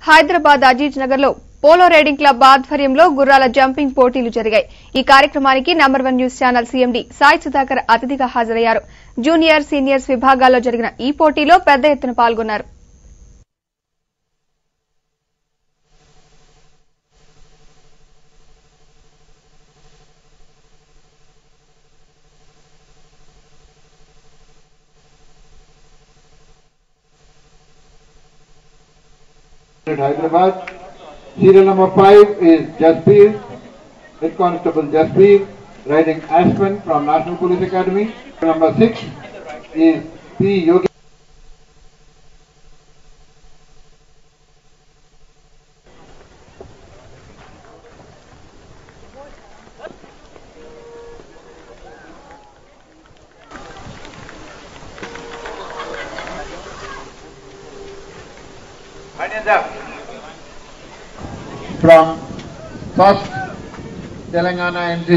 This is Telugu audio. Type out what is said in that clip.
హైదరాబాద్ అజీజ్ నగర్ లో పోలో రైడింగ్ క్లబ్ ఆధ్వర్యంలో గుర్రాల జంపింగ్ పోటీలు జరిగాయి ఈ కార్యక్రమానికి number one news channel CMD Sai Sudhakar అతిథిగా హాజరయ్యారు జూనియర్ సీనియర్స్ విభాగాల్లో జరిగిన ఈ పోటీలో పెద్ద ఎత్తున పాల్గొన్నారు at Hyderabad. Serial number five is Jaspir, Head Constable Jaspir, riding Aspen from National Police Academy. Number six is P. Yogi. From first Telangana NC.